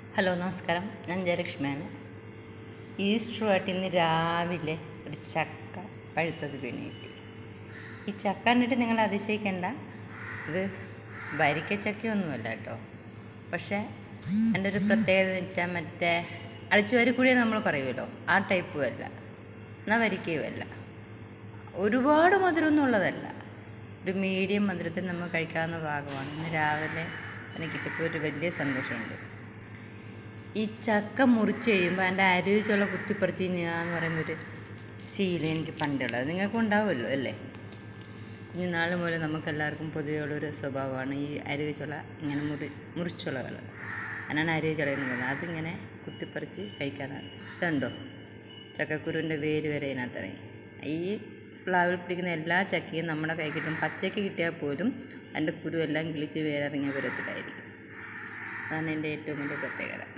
hello നമസ്കാരം ഞാൻ ജയലക്ഷ്മിയാണ് ഈസ്റ്ററുമായിട്ട് ഇന്ന് രാവിലെ ഒരു ചക്ക പഴുത്തത് വീണ് കിട്ടി ഈ ചക്ക കണ്ടിട്ട് നിങ്ങൾ അതിശയിക്കേണ്ട ഇത് വരിക്ക ചക്കയൊന്നുമല്ല കേട്ടോ പക്ഷേ എൻ്റെ ഒരു പ്രത്യേകത എന്ന് വെച്ചാൽ മറ്റേ അളിച്ചുവരിക്കുഴിയെ നമ്മൾ പറയുമല്ലോ ആ ടൈപ്പും അല്ല എന്നാൽ വരിക്കയും അല്ല ഒരുപാട് മധുരമൊന്നും ഉള്ളതല്ല ഒരു മീഡിയം മധുരത്തിൽ നമ്മൾ കഴിക്കാവുന്ന ഭാഗമാണ് ഇന്ന് രാവിലെ എനിക്ക് കിട്ടിയപ്പോൾ ഒരു വലിയ സന്തോഷമുണ്ട് ഈ ചക്ക മുറിച്ച് കഴിയുമ്പോൾ അതിൻ്റെ അരുചുള്ള കുത്തിപ്പറിച്ച് എന്ന് പറയുന്നൊരു ശീലം എനിക്ക് പണ്ടുള്ളത് നിങ്ങൾക്കും ഉണ്ടാവുമല്ലോ അല്ലേ കുഞ്ഞുനാൾ മുതൽ നമുക്കെല്ലാവർക്കും പൊതുവേ ഉള്ളൊരു സ്വഭാവമാണ് ഈ അരുചുള ഇങ്ങനെ മുറി മുറിച്ചുളകൾ അതിനാണ് അരുചുള എന്ന് പറയുന്നത് അതിങ്ങനെ കുത്തിപ്പറിച്ച് കഴിക്കാനാണ് ഇതുണ്ടോ ചക്കക്കുരുവിൻ്റെ വേര് വരെ ഇതിനകത്തിറങ്ങി ഈ പ്ലാവിൽ പിടിക്കുന്ന എല്ലാ ചക്കയും നമ്മുടെ കൈ കിട്ടും പച്ചയ്ക്ക് കിട്ടിയാൽ പോലും അതിൻ്റെ കുരു എല്ലാം കിളിച്ച് വേരിറങ്ങിയ പരത്തിലായിരിക്കും അതാണ് എൻ്റെ ഏറ്റവും വലിയ പ്രത്യേകത